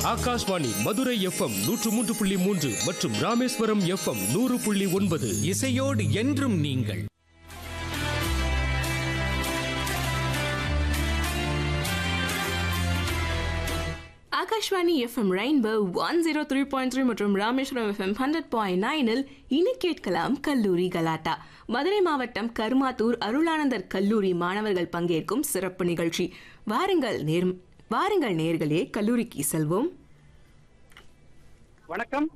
Akashvani Madurai FM நூற்று மூன்று புள்ளி மூன்று மற்றும் ராமேஸ்வரம் எஃப்எம் நூறு புள்ளி ஒன்பது இசையோடு என்றும் நீங்கள் Akashvani FM rainbow one zero three point three மற்றும் ராமேஸ்வரம் எஃப்எம் ஹண்ட்ரட் பாயிண்ட் நைனில் இனி கேட்கலாம் கல்லூரி கலாட்டா மதுரை மாவட்டம் கருமாத்தூர் அருளானந்தர் கல்லூரி மாணவர்கள் பங்கேற்கும் சிறப்பு நிகழ்ச்சி வாருங்கள் நேர் வாருங்கள் நேர்களே கல்லூரிக்கு செல்வோம் வணக்கம்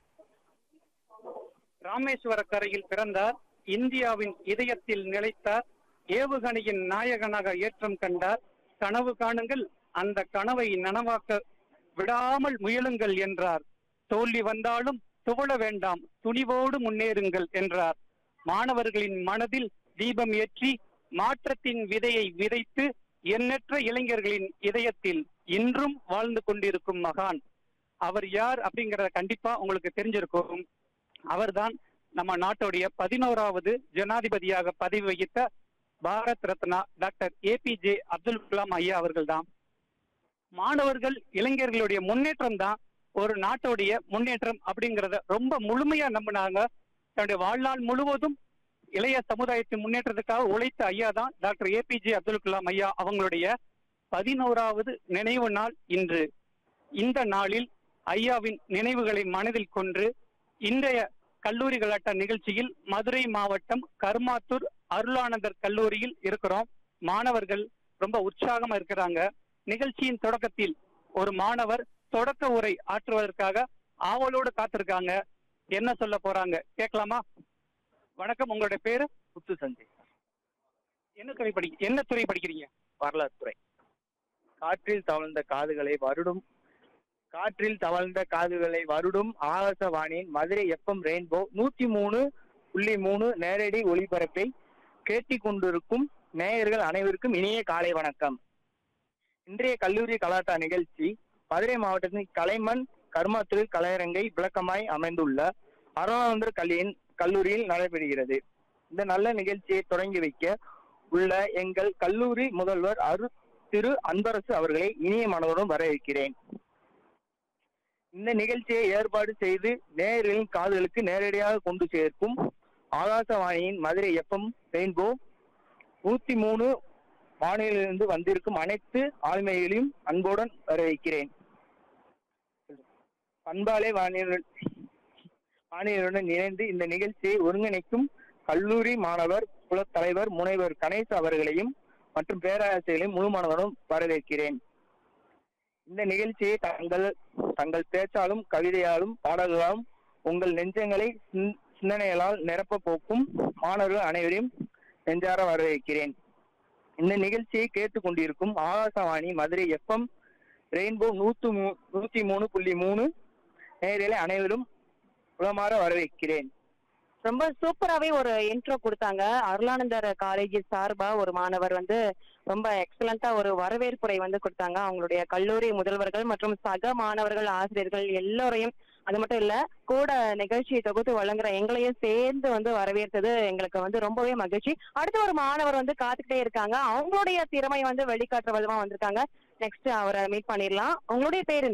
ராமேஸ்வர கரையில் பிறந்தார் இந்தியாவின் இதயத்தில் நிலைத்தார் ஏவுகணையின் நாயகனாக ஏற்றம் கண்டார் கனவு காணுங்கள் அந்த கனவை நனவாக்க விடாமல் முயலுங்கள் என்றார் தோல்வி வந்தாலும் துவள வேண்டாம் துணிவோடு முன்னேறுங்கள் என்றார் மாணவர்களின் மனதில் தீபம் ஏற்றி மாற்றத்தின் விதையை விதைத்து எண்ணற்ற இளைஞர்களின் இதயத்தில் இன்றும் வாழ்ந்து கொண்டிருக்கும் மகான் அவர் யார் அப்படிங்கறத கண்டிப்பா உங்களுக்கு தெரிஞ்சிருக்கும் அவர்தான் நம்ம நாட்டுடைய பதினோராவது ஜனாதிபதியாக பதவி வகித்த பாரத் ரத்னா டாக்டர் ஏபிஜே அப்துல் கலாம் ஐயா அவர்கள்தான் மாணவர்கள் இளைஞர்களுடைய முன்னேற்றம் தான் ஒரு நாட்டுடைய முன்னேற்றம் அப்படிங்கறத ரொம்ப முழுமையா நம்பினாங்க தன்னுடைய வாழ்நாள் முழுவதும் இளைய சமுதாயத்தின் முன்னேற்றத்துக்காக உழைத்த ஐயா தான் டாக்டர் ஏபிஜே அப்துல் கலாம் ஐயா அவங்களுடைய பதினோராவது நினைவு நாள் இன்று இந்த நாளில் ஐயாவின் நினைவுகளை மனதில் கொண்டு இன்றைய கல்லூரி கலாட்ட நிகழ்ச்சியில் மதுரை மாவட்டம் கருமாத்தூர் அருளானந்தர் கல்லூரியில் இருக்கிறோம் மாணவர்கள் ரொம்ப உற்சாகமா இருக்கிறாங்க நிகழ்ச்சியின் தொடக்கத்தில் ஒரு மாணவர் தொடக்க உரை ஆற்றுவதற்காக ஆவலோடு காத்திருக்காங்க என்ன சொல்ல போறாங்க கேட்கலாமா வணக்கம் உங்களுடைய பேரு புத்து சஞ்சய் என்ன துறை படி என்ன துறை படிக்கிறீங்க வரலாறு துறை காற்றில் தவழ்ந்த காதுகளை வருடும் காற்றில் தவழ்ந்த காதுகளை வருடும் ஆகாசவாணியின் மதுரை எஃப்எம் ரெயின்போ நூத்தி மூணு புள்ளி மூணு நேரடி ஒளிபரப்பை கேட்டிக் கொண்டிருக்கும் நேயர்கள் அனைவருக்கும் இனிய காலை வணக்கம் இன்றைய கல்லூரி கலாட்டா நிகழ்ச்சி மதுரை மாவட்டத்தின் கலைமண் கர்மாத்திரு கலையரங்கை விளக்கமாய் அமைந்துள்ள அருணானந்தர் கல்லியின் கல்லூரியில் நடைபெறுகிறது இந்த நல்ல நிகழ்ச்சியை தொடங்கி வைக்க உள்ள எங்கள் கல்லூரி முதல்வர் அரு திரு அன்பரசு அவர்களை இனிய மனதுடன் வரவேற்கிறேன் இந்த நிகழ்ச்சியை ஏற்பாடு செய்து நேயர்களின் காதுகளுக்கு நேரடியாக கொண்டு சேர்க்கும் ஆகாசவாணியின் மதுரை எஃப்எம் ரெயின்போ நூத்தி மூணு வானிலிருந்து வந்திருக்கும் அனைத்து ஆளுமைகளையும் அன்புடன் வரவேற்கிறேன் பண்பாலை வானிலுடன் வானிலுடன் இணைந்து இந்த நிகழ்ச்சியை ஒருங்கிணைக்கும் கல்லூரி மாணவர் குலத் தலைவர் முனைவர் கணேஷ் அவர்களையும் மற்றும் பேராசிரியர்களையும் முழு மனதுடன் வரவேற்கிறேன் இந்த நிகழ்ச்சியை தங்கள் தங்கள் பேச்சாலும் கவிதையாலும் பாடல்களாலும் உங்கள் நெஞ்சங்களை சிந்- சிந்தனைகளால் நிரப்ப போக்கும் மாணவர்கள் அனைவரையும் நெஞ்சார வரவேற்கிறேன் இந்த நிகழ்ச்சியை கேட்டுக்கொண்டிருக்கும் ஆகாசவாணி மதுரை எஃப்எம் ரெயின்போ நூத்து மூ நூத்தி மூணு புள்ளி மூணு நேயர்களை அனைவரும் உளமாற வரவேற்கிறேன் ரொம்ப சூப்பராவே ஒரு இன்ட்ரோ கொடுத்தாங்க அருளானந்தர் காலேஜ் சார்பா ஒரு மாணவர் வந்து ரொம்ப எக்ஸலண்டா ஒரு வரவேற்புரை வந்து கொடுத்தாங்க அவங்களுடைய கல்லூரி முதல்வர்கள் மற்றும் சக மாணவர்கள் ஆசிரியர்கள் எல்லோரையும் அது மட்டும் இல்ல கூட நிகழ்ச்சியை தொகுத்து வழங்குற எங்களையும் சேர்ந்து வந்து வரவேற்றது எங்களுக்கு வந்து ரொம்பவே மகிழ்ச்சி அடுத்து ஒரு மாணவர் வந்து காத்துக்கிட்டே இருக்காங்க அவங்களுடைய திறமை வந்து வெளிக்காட்டுற விதமா வந்திருக்காங்க நெக்ஸ்ட் அவரை மீட் பண்ணிடலாம் உங்களுடைய பேர் என்ன